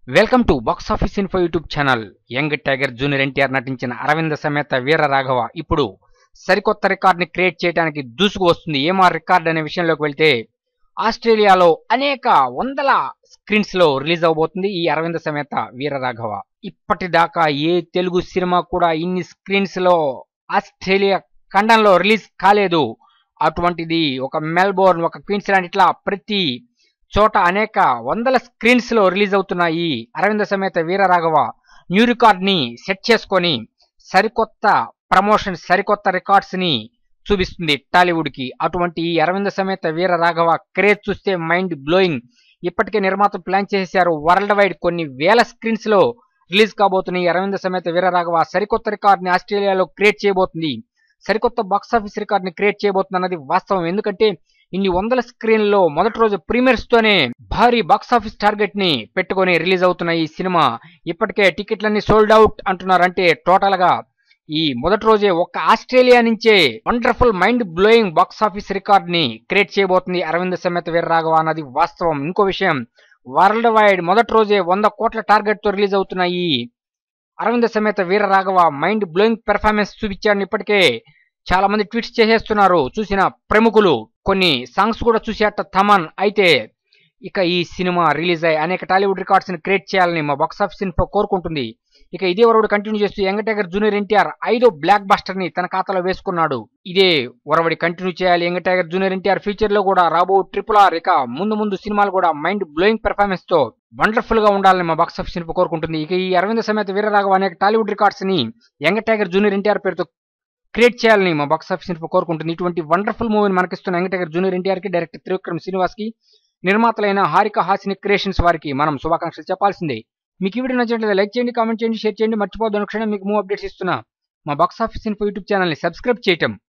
welcome to box office info YouTube channel young tiger junior NTR నటించిన అరవింద సమేత వీర రాఘవ ఇప్పుడు సరికొత్త రికార్డుని create చేయడానికి దూసుకు వస్తుంది ఏమా రికార్డ్ అనే విషయంలోకి వెళ్తే ఆస్ట్రేలియాలో అనేక వందల స్క్రీన్స్ లో రిలీజ్ అవబోతుంది ఈ అరవింద సమేత వీర రాఘవ ఇప్పటిదాకా ఏ తెలుగు సినిమా కూడా ఇన్ని స్క్రీన్స్ లో ఆస్ట్రేలియా ఖండంలో రిలీజ్ కాలేదు అటువంటిది ఒక మెల్బోర్న్ ఒక క్వీన్స్లాండ్ ఇట్లా ప్రతి చోట అనేక వందల స్క్రీన్స్ లో రిలీజ్ అవుతున్నాయి అరవింద సమేత వీర రాఘవ న్యూ రికార్డ్ ని సెట్ చేసుకొని సరికొత్త ప్రమోషన్ సరికొత్త రికార్డ్స్ ని చూపిస్తుంది టాలీవుడ్ కి అటువంటి ఈ అరవింద సమేత వీర రాఘవ క్రేజ్ చూస్తే మైండ్ బ్లోయింగ్ ఇప్పటికే నిర్మాతలు ప్లాన్ చేశారు వరల్డ్ వైడ్ కొన్ని వేల స్క్రీన్స్ లో రిలీజ్ కాబోతున్న ఈ అరవింద సమేత వీర రాఘవ సరికొత్త రికార్డ్ ని ఆస్ట్రేలియాలో క్రియేట్ చేయబోతుంది సరికొత్త బాక్స్ ఆఫీస్ రికార్డ్ ని క్రియేట్ చేయబోతుంది అన్నది వాస్తవం ఎందుకంటే ఇన్ని వందల స్క్రీన్లో మొదటి రోజు ప్రీమియర్స్ తోనే భారీ బాక్స్ ఆఫీస్ టార్గెట్ ని పెట్టుకొని రిలీజ్ అవుతున్న ఈ సినిమా ఇప్పటికే టికెట్లన్నీ సోల్డ్ అవుట్ అంటున్నారు అంటే టోటల్ గా ఈ మొదటి రోజే ఒక్క ఆస్ట్రేలియా నుంచే wonderful mind blowing box office record ని క్రియేట్ చేయబోతుంది అరవింద సమేత వీర రాఘవ అన్నది వాస్తవం ఇంకో విషయం వరల్డ్ వైడ్ మొదటి రోజే వంద కోట్ల టార్గెట్ తో రిలీజ్ అవుతున్న ఈ Aravinda Sametha Veera Raghava mind blowing performance చూపించాడని ఇప్పటికే చాలా మంది ట్వీట్స్ చేసేస్తున్నారు చూసిన ప్రముఖులు కొన్ని సాంగ్స్ కూడా చూసేట తమన్ అయితే ఇక ఈ సినిమా రిలీజ్ అయ్యి అనేక టాలీవుడ్ రికార్డ్స్ ని క్రియేట్ చేయాలని మా బాక్స్ ఆఫీస్ ఇన్ఫో కోరుకుంటుంది ఇక ఇదే వరవడు కంటిన్యూ చేస్తూ యంగ్ టైగర్ జూనియర్ ఎన్టీఆర్ ఐదో బ్లాక్ బస్టర్ ని తన ఖాతాలో వేసుకున్నాడు ఇదే వరవడి కంటిన్యూ చేయాలి young tiger junior NTR future లో కూడా రాబో ట్రిపుల్ ఆర్ ఇక ముందు ముందు సినిమాలు కూడా మైండ్ బ్లోయింగ్ పెర్ఫార్మెన్స్ తో వండర్ఫుల్ గా ఉండాలని మా బాక్స్ ఆఫీస్ ఇన్ఫో కోరుకుంటుంది ఇక ఈ అరవింద సమేత వీరరాఘవ అనేక టాలీవుడ్ రికార్డ్స్ ని యంగ్ టైగర్ జూనియర్ ఎన్టీఆర్ పేరుతో క్రియేట్ చేయాలని మా బాక్స్ ఆఫీస్ ఇన్ఫో కోరుకుంటుంది ఇటువంటి వండర్ఫుల్ మూవీని మనకిస్తున్న యంగ్ టైగర్ జూనియర్ ఎన్టీఆర్ కి డైరెక్టర్ త్రివిక్రమ్ శ్రీనివాస్ కి నిర్మాతలైన హారిక హాసిని క్రియేషన్స్ వారికి మనం శుభాకాంక్షలు చెప్పాల్సిందే మీకు ఈ వీడియో నచ్చినట్లయితే లైక్ చేయండి కామెంట్ చేయండి షేర్ చేయండి మర్చిపోద్దు అనుక్షణం మీకు మూవ్ అప్డేట్స్ ఇస్తున్నా మా బాక్స్ ఆఫీస్ ఇన్ఫో యూట్యూబ్ ఛానల్ని సబ్స్క్రైబ్ చేయటం